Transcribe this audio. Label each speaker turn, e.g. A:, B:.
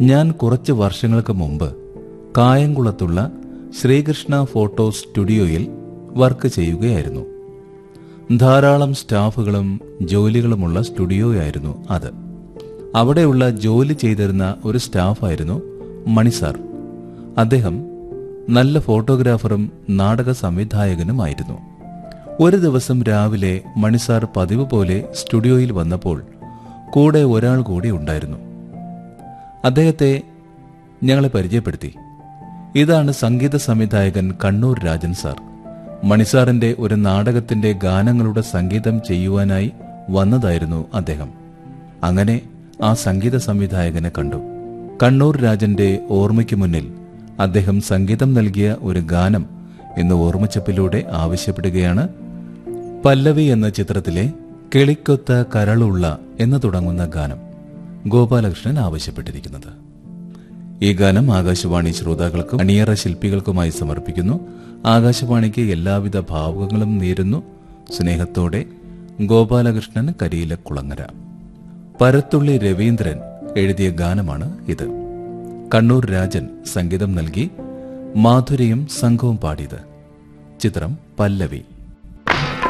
A: ഞാൻ കുറച്ച് വർഷങ്ങൾക്ക് മുമ്പ് കായംകുളത്തുള്ള ശ്രീകൃഷ്ണ ഫോട്ടോ സ്റ്റുഡിയോയിൽ വർക്ക് ചെയ്യുകയായിരുന്നു ധാരാളം സ്റ്റാഫുകളും ജോലികളുമുള്ള സ്റ്റുഡിയോയായിരുന്നു അത് അവിടെയുള്ള ജോലി ചെയ്തിരുന്ന ഒരു സ്റ്റാഫായിരുന്നു മണിസാർ അദ്ദേഹം നല്ല ഫോട്ടോഗ്രാഫറും നാടക സംവിധായകനുമായിരുന്നു ഒരു ദിവസം രാവിലെ മണിസാർ പതിവ് പോലെ സ്റ്റുഡിയോയിൽ വന്നപ്പോൾ കൂടെ ഒരാൾ കൂടി ഉണ്ടായിരുന്നു അദ്ദേഹത്തെ ഞങ്ങളെ പരിചയപ്പെടുത്തി ഇതാണ് സംഗീത സംവിധായകൻ കണ്ണൂർ രാജൻ സാർ മണിസാറിന്റെ ഒരു നാടകത്തിന്റെ ഗാനങ്ങളുടെ സംഗീതം ചെയ്യുവാനായി വന്നതായിരുന്നു അദ്ദേഹം അങ്ങനെ ആ സംഗീത സംവിധായകനെ കണ്ടു കണ്ണൂർ രാജന്റെ ഓർമ്മയ്ക്ക് മുന്നിൽ അദ്ദേഹം സംഗീതം നൽകിയ ഒരു ഗാനം എന്ന് ഓർമ്മച്ചപ്പിലൂടെ ആവശ്യപ്പെടുകയാണ് പല്ലവി എന്ന ചിത്രത്തിലെ കിളിക്കൊത്ത കരളുള്ള എന്ന് തുടങ്ങുന്ന ഗാനം ഗോപാലകൃഷ്ണൻ ആവശ്യപ്പെട്ടിരിക്കുന്നത് ഈ ഗാനം ആകാശവാണി ശ്രോതാക്കൾക്കും അണിയറ ശില്പികൾക്കുമായി സമർപ്പിക്കുന്നു ആകാശവാണിക്ക് എല്ലാവിധ ഭാവുകങ്ങളും നേരുന്നു സ്നേഹത്തോടെ ഗോപാലകൃഷ്ണൻ കരിയില കുളങ്ങര പരത്തുള്ളി രവീന്ദ്രൻ എഴുതിയ ഗാനമാണ് ഇത് കണ്ണൂർ രാജൻ സംഗീതം നൽകി മാധുരിയും സംഘവും പാടിയത് ചിത്രം പല്ലവി